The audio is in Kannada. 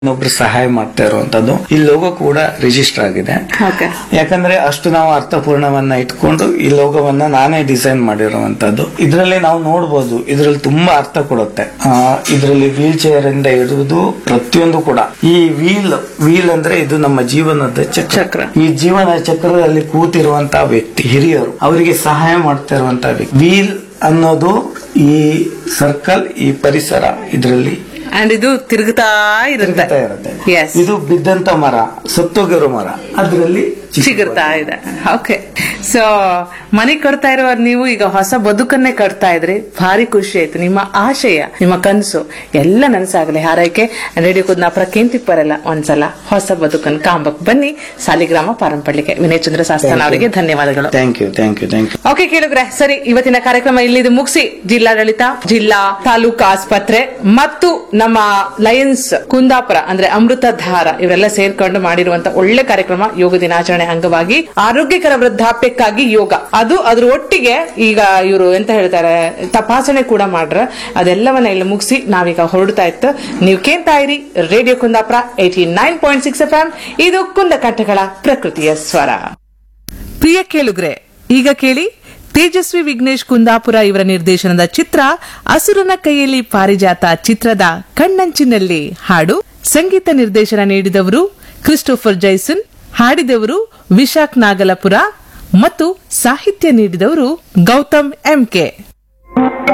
ಇನ್ನೊಬ್ರು ಸಹಾಯ ಮಾಡ್ತಾ ಇರುವಂತದ್ದು ಈ ಲೋಗೋ ಕೂಡ ರಿಜಿಸ್ಟರ್ ಆಗಿದೆ ಓಕೆ ಯಾಕಂದ್ರೆ ಅಷ್ಟು ನಾವು ಅರ್ಥಪೂರ್ಣವನ್ನ ಇಟ್ಕೊಂಡು ಈ ಲೋಗೋವನ್ನ ನಾನೇ ಡಿಸೈನ್ ಮಾಡಿರುವಂತದ್ದು ಇದರಲ್ಲಿ ನಾವು ನೋಡಬಹುದು ಇದರಲ್ಲಿ ತುಂಬಾ ಅರ್ಥ ಕೊಡುತ್ತೆ ಇದರಲ್ಲಿ ವೀಲ್ ಚೇರ್ ಇಂದ ಹಿಡಿದು ಪ್ರತಿಯೊಂದು ಕೂಡ ಈ ವೀಲ್ ವೀಲ್ ಅಂದ್ರೆ ಇದು ನಮ್ಮ ಜೀವನದ ಚಕ್ರ ಚಕ್ರ. ಈ ಜೀವನ ಚಕ್ರದಲ್ಲಿ ಕೂತಿರುವಂತಹ ವ್ಯಕ್ತಿ ಹಿರಿಯರು ಅವರಿಗೆ ಸಹಾಯ ಮಾಡ್ತಾ ಇರುವಂತಹ ವ್ಯಕ್ತಿ ವೀಲ್ ಅನ್ನೋದು ಈ ಸರ್ಕಲ್ ಈ ಪರಿಸರ ಇದರಲ್ಲಿ ಅಂಡ್ ಇದು ತಿರುಗುತ್ತಾ ಇರುತ್ತೆ ತಿರುಗ್ತಾ ಇರುತ್ತೆ Yes. ಇದು ಬಿದ್ದಂತ ಮರ ಸತ್ತೋಗಿರೋ ಮರ ಅದರಲ್ಲಿ ಸಿಗುತ್ತಾ ಇದೆ ಓಕೆ ಸೊ ಮನೆ ಕಟ್ತಾ ಇರುವ ನೀವು ಈಗ ಹೊಸ ಬದುಕನ್ನೇ ಕಟ್ತಾ ಇದ್ರಿ ಭಾರಿ ಖುಷಿ ಆಯ್ತು ನಿಮ್ಮ ಆಶಯ ನಿಮ್ಮ ಕನಸು ಎಲ್ಲ ನನಸಾಗಲಿ ಹಾರೈಕೆ ರೇಡಿಯೋ ಕುದ್ನಾಪುರ ಕೇಂತಿಪ್ಪರೆಲ್ಲ ಒಂದ್ಸಲ ಹೊಸ ಬದುಕನ್ನು ಕಾಂಬಕ್ ಬನ್ನಿ ಸಾಲಿಗ್ರಾಮ ಪಾರಂಪಳ್ಳಿಗೆ ವಿನಯ್ ಚಂದ್ರ ಶಾಸ್ತ್ರನ್ ಅವರಿಗೆ ಧನ್ಯವಾದಗಳು thank you thank you thank you okay ಕೇಳಿದ್ರೆ ಸರಿ ಇವತ್ತಿನ ಕಾರ್ಯಕ್ರಮ ಇಲ್ಲಿದು ಮುಗಿಸಿ ಜಿಲ್ಲಾಡಳಿತ ಜಿಲ್ಲಾ ತಾಲೂಕು ಆಸ್ಪತ್ರೆ ಮತ್ತು ನಮ್ಮ ಲಯನ್ಸ್ ಕುಂದಾಪುರ ಅಂದ್ರೆ ಅಮೃತಧಾರ ಇವರೆಲ್ಲ ಸೇರ್ಕೊಂಡು ಮಾಡಿರುವಂತ ಒಳ್ಳೆ ಕಾರ್ಯಕ್ರಮ ಯೋಗ ದಿನಾಚರಣೆ ಅಂಗವಾಗಿ ಆರೋಗ್ಯಕರ ವೃದ್ಧಾಪ್ಯಕ್ಕಾಗಿ ಯೋಗ ಅದು ಅದ್ರ ಒಟ್ಟಿಗೆ ಈಗ ಇವರು ಎಂತ ಹೇಳ್ತಾರೆ ತಪಾಸಣೆ ಕೂಡ ಮಾಡ್ರ ಅದೆಲ್ಲವನ್ನ ಇಲ್ಲಿ ಮುಗಿಸಿ ನಾವೀಗ ಹೊರಡ್ತಾ ಇತ್ತು ನೀವು ಕೇಳ್ತಾ ಇರಿ radio Kundapura eighty nine point six F ಇದು ಕುಂದಕಂಠಗಳ ಪ್ರಕೃತಿಯ ಸ್ವರ ಪ್ರಿಯ ಕೇಳುಗ್ರೆ ಈಗ ಕೇಳಿ ತೇಜಸ್ವಿ ವಿಘ್ನೇಶ್ ಕುಂದಾಪುರ ಇವರ ನಿರ್ದೇಶನದ ಚಿತ್ರ ಅಸುರನ ಕೈಯಲ್ಲಿ ಪಾರಿಜಾತ ಚಿತ್ರದ ಕಣ್ಣಂಚಿನಲ್ಲಿ ಹಾಡು ಸಂಗೀತ ನಿರ್ದೇಶನ ನೀಡಿದವರು ಕ್ರಿಸ್ಟೋಫರ್ ಜೈಸನ್ ಹಾಡಿದವರು ವಿಶಾಖ್ ನಾಗಲಪುರ ಮತ್ತು ಸಾಹಿತ್ಯ ನೀಡಿದವರು ಗೌತಮ್ ಎಂಕೆ